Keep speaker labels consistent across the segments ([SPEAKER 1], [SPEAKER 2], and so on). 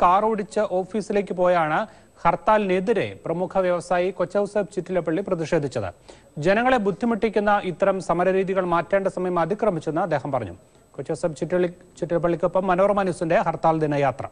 [SPEAKER 1] car ഓടിച്ച് ഓഫീസിലേക്ക് പോയാണ് ഹർത്താലിനെതിരെ പ്രമുഖ വ്യവസായി കൊച്ചൌസഫ് ചിറ്റിലപ്പള്ളി പ്രതിഷേധിച്ചത് ജനങ്ങളെ ബുദ്ധിമുട്ടിക്കുന്ന ഇത്തരം സമരരീതികൾ മാറ്റേണ്ട സമയം അതിക്രമിച്ചെന്ന് അദ്ദേഹം പറഞ്ഞു കൊച്ചൌസഫ് ചിറ്റിലി ചിറ്റിലപ്പള്ളിക്കൊപ്പം മനോരമ ന്യൂസിന്റെ ഹർത്താൽ ദിനയാത്ര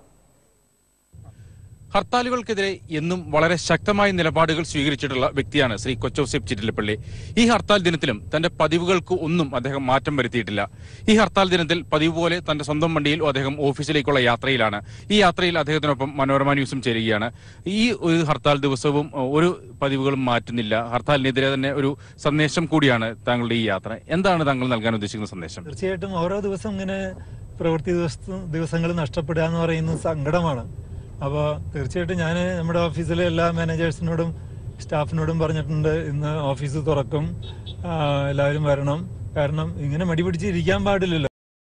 [SPEAKER 2] ഹർത്താലുകൾക്കെതിരെ എന്നും വളരെ ശക്തമായ നിലപാടുകൾ സ്വീകരിച്ചിട്ടുള്ള വ്യക്തിയാണ് ശ്രീ കൊച്ചോസെഫ് ചിറ്റിലപ്പള്ളി ഈ ഹർത്താൽ ദിനത്തിലും തന്റെ പതിവുകൾക്ക് ഒന്നും അദ്ദേഹം മാറ്റം വരുത്തിയിട്ടില്ല ഈ ഹർത്താൽ ദിനത്തിൽ പതിവ് പോലെ തന്റെ സ്വന്തം വണ്ടിയിൽ അദ്ദേഹം ഓഫീസിലേക്കുള്ള യാത്രയിലാണ് ഈ യാത്രയിൽ അദ്ദേഹത്തിനൊപ്പം മനോരമ ന്യൂസും ചേരുകയാണ് ഈ ഒരു ഹർത്താൽ ദിവസവും അഹ്, ഒരു പതിവുകളും മാറ്റുന്നില്ല ഹർത്താലിനെതിരെ തന്നെ ഒരു സന്ദേശം കൂടിയാണ് താങ്കളുടെ ഈ യാത്ര എന്താണ് താങ്കൾ നൽകാൻ ഉദ്ദേശിക്കുന്ന സന്ദേശം
[SPEAKER 3] തീർച്ചയായിട്ടും ഓരോ ദിവസം ഇങ്ങനെ പ്രവൃത്തി ദിവസ ദിവസങ്ങൾ നഷ്ടപ്പെടുക എന്ന് പറയുന്നത് സങ്കടമാണ് അപ്പോൾ തീർച്ചയായിട്ടും ഞാൻ നമ്മുടെ ഓഫീസിലെ എല്ലാ മാനേജേഴ്സിനോടും സ്റ്റാഫിനോടും പറഞ്ഞിട്ടുണ്ട് ഇന്ന് ഓഫീസ് തുറക്കും ആ, എല്ലാവരും വരണം കാരണം ഇങ്ങനെ മടി പിടിച്ച് ഇരിക്കാൻ പാടില്ലല്ലോ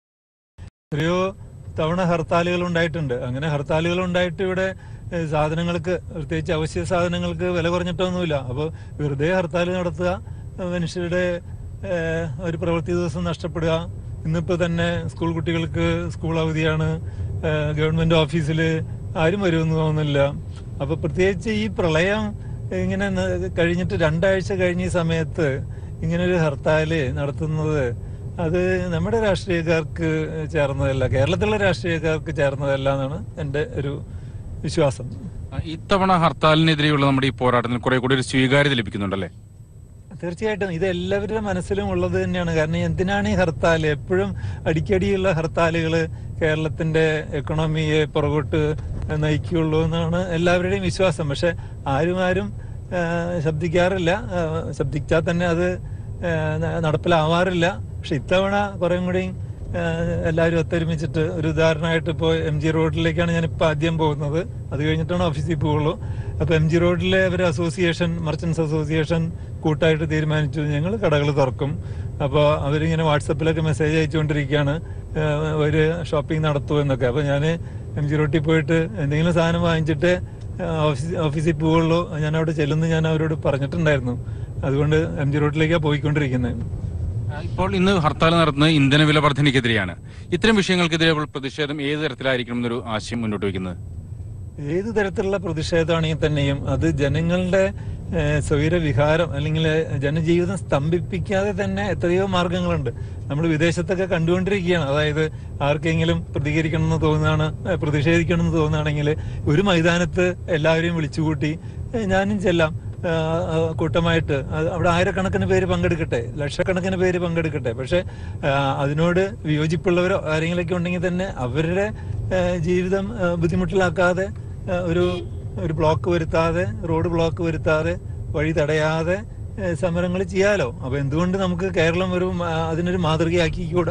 [SPEAKER 3] എത്രയോ തവണ ഹർത്താലുകൾ ഉണ്ടായിട്ടുണ്ട് അങ്ങനെ ഹർത്താലുകൾ ഉണ്ടായിട്ട് ഇവിടെ ഏഹ്, സാധനങ്ങൾക്ക് പ്രത്യേകിച്ച് അവശ്യ സാധനങ്ങൾക്ക് വില കുറഞ്ഞിട്ടൊന്നുമില്ല അപ്പോൾ വെറുതെ ഹർത്താൽ നടത്തുക ഏഹ്, മനുഷ്യരുടെ ഏഹ്, ഒരു പ്രവൃത്തി ദിവസം നഷ്ടപ്പെടുക ഇന്നിപ്പോൾ തന്നെ സ്കൂൾ കുട്ടികൾക്ക് സ്കൂൾ അവധിയാണ് ഏഹ്, ഗവൺമെന്റ് ഓഫീസിൽ ആരും വരുമെന്ന് തോന്നുന്നില്ല അപ്പൊ പ്രത്യേകിച്ച് ഈ പ്രളയം ഇങ്ങനെ ന- കഴിഞ്ഞിട്ട് രണ്ടാഴ്ച കഴിഞ്ഞ ഈ സമയത്ത് ഇങ്ങനെ ഒരു ഹർത്താല് നടത്തുന്നത് അത് നമ്മുടെ രാഷ്ട്രീയക്കാർക്ക് ചേർന്നതല്ല കേരളത്തിലെ രാഷ്ട്രീയക്കാർക്ക് ചേർന്നതല്ല എന്നാണ് എൻ്റെ ഒരു വിശ്വാസം
[SPEAKER 2] ഇത്തവണ ഹർത്താലിനെതിരെയുള്ള നമ്മുടെ ഈ പോരാട്ടത്തിന് കുറെ കൂടി ഒരു സ്വീകാര്യത ലഭിക്കുന്നുണ്ടല്ലേ
[SPEAKER 3] തീർച്ചയായിട്ടും ഇത് എല്ലാവരുടെ മനസ്സിലും ഉള്ളത് തന്നെയാണ് കാരണം എന്തിനാണ് ഈ ഹർത്താൽ എപ്പോഴും അടിക്കടിയുള്ള ഹർത്താലുകൾ കേരളത്തിന്റെ എക്കണോമിയെ പുറകോട്ട് നയിക്കുകയുള്ളൂ എന്നാണ് എല്ലാവരുടെയും വിശ്വാസം പക്ഷെ ആരും ആരും ആ, ശബ്ദിക്കാറില്ല ആ, ശബ്ദിച്ചാൽ തന്നെ അത് ആ, ന- നടപ്പിലാവാറില്ല പക്ഷെ ഇത്തവണ കുറേം കൂടി ആ, എല്ലാവരും ഒത്തൊരുമിച്ചിട്ട് ഒരു ഉദാഹരണമായിട്ട് ഇപ്പോൾ എം ജി റോഡിലേക്കാണ് ഞാൻ ഇപ്പോൾ ആദ്യം പോകുന്നത് അത് കഴിഞ്ഞിട്ടാണ് ഓഫീസിൽ പോകുള്ളൂ അപ്പോൾ എം ജി റോഡിലെ ഒരു അസോസിയേഷൻ മർച്ചൻസ് അസോസിയേഷൻ കൂട്ടായിട്ട് തീരുമാനിച്ചു ഞങ്ങൾ കടകൾ തുറക്കും അപ്പോൾ അവരിങ്ങനെ വാട്സപ്പിലൊക്കെ മെസ്സേജ് അയച്ചുകൊണ്ടിരിക്കുകയാണ് ആ, ഒരു ഷോപ്പിംഗ് നടത്തൂ എന്നൊക്കെ അപ്പോൾ ഞാൻ എം ജി റോട്ടിൽ പോയിട്ട് എന്തെങ്കിലും സാധനം വാങ്ങിച്ചിട്ട് ആ, ഓഫീസ് ഓഫീസിൽ പോവുള്ളൂ ഞാൻ അവിടെ ചെല്ലുന്നു ഞാൻ അവരോട് പറഞ്ഞിട്ടുണ്ടായിരുന്നു അതുകൊണ്ട് എം ജി റോഡിലേക്കാണ് പോയിക്കൊണ്ടിരിക്കുന്നത്
[SPEAKER 2] ഇപ്പോൾ ഇന്ന് ഹർത്താൽ നടത്തുന്നത് ഇന്ധന വില വർധനയ്ക്കെതിരെയാണ് ഇത്തരം വിഷയങ്ങൾക്കെതിരെ ഇപ്പോൾ പ്രതിഷേധം ഏത് തരത്തിലായിരിക്കണം എന്നൊരു ആശയം മുന്നോട്ട് വയ്ക്കുന്നത്
[SPEAKER 3] ഏത് തരത്തിലുള്ള പ്രതിഷേധമാണെങ്കിൽ തന്നെയും അത് ജനങ്ങളുടെ ഏഹ്, സ്വൈരവിഹാരം അല്ലെങ്കിൽ ജനജീവിതം സ്തംഭിപ്പിക്കാതെ തന്നെ എത്രയോ മാർഗങ്ങളുണ്ട് നമ്മൾ വിദേശത്തൊക്കെ കണ്ടുകൊണ്ടിരിക്കുകയാണ് അതായത് ആർക്കെങ്കിലും പ്രതികരിക്കണം എന്ന് തോന്നുകയാണ് ഏഹ്, പ്രതിഷേധിക്കണം എന്ന് തോന്നുകയാണെങ്കിൽ ഒരു മൈതാനത്ത് എല്ലാവരെയും വിളിച്ചുകൂട്ടി ഏഹ്, ഞാനും ചെല്ലാം ആ, ആ, കൂട്ടമായിട്ട് അത് അവിടെ ആയിരക്കണക്കിന് പേര് പങ്കെടുക്കട്ടെ ലക്ഷക്കണക്കിന് പേര് പങ്കെടുക്കട്ടെ പക്ഷെ ആ, അതിനോട് വിയോജിപ്പുള്ളവരോ ആരെങ്കിലൊക്കെ ഉണ്ടെങ്കിൽ തന്നെ അവരുടെ ആ, ജീവിതം ആ, ബുദ്ധിമുട്ടിലാക്കാതെ ആ, ഒരു ഒരു ബ്ലോക്ക് വരുത്താതെ റോഡ് ബ്ലോക്ക് വരുത്താതെ വഴി തടയാതെ സമരങ്ങൾ ചെയ്യാലോ അപ്പൊ എന്തുകൊണ്ട് നമുക്ക് കേരളം ഒരു ആ, അതിനൊരു മാതൃകയാക്കിക്കൂടാ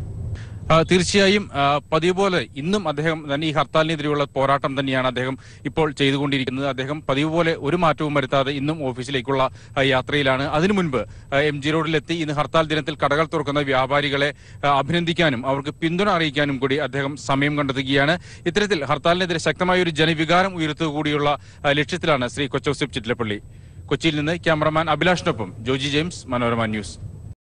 [SPEAKER 2] ആ, തീർച്ചയായും ആ, പതിവ് പോലെ ഇന്നും അദ്ദേഹം തന്നെ ഈ ഹർത്താലിനെതിരെയുള്ള പോരാട്ടം തന്നെയാണ് അദ്ദേഹം ഇപ്പോൾ ചെയ്തുകൊണ്ടിരിക്കുന്നത് അദ്ദേഹം പതിവ് പോലെ ഒരു മാറ്റവും വരുത്താതെ ഇന്നും ഓഫീസിലേക്കുള്ള ആ, യാത്രയിലാണ് അതിനു മുൻപ് ആ, എം ജി റോഡിലെത്തി ഇന്ന് ഹർത്താൽ ദിനത്തിൽ കടകൾ തുറക്കുന്ന വ്യാപാരികളെ ആ, അഭിനന്ദിക്കാനും അവർക്ക് പിന്തുണ അറിയിക്കാനും കൂടി അദ്ദേഹം സമയം കണ്ടെത്തുകയാണ് ഇത്തരത്തിൽ ഹർത്താലിനെതിരെ ശക്തമായ ഒരു ജനവികാരം ഉയർത്തുക കൂടിയുള്ള ആ, ലക്ഷ്യത്തിലാണ് ശ്രീ കൊച്ചോസിഫ് ചിറ്റിലപ്പള്ളി കൊച്ചിയിൽ നിന്ന് ക്യാമറമാൻ അഭിലാഷിനൊപ്പം ജോജി ജെയിംസ് മനോരമ ന്യൂസ്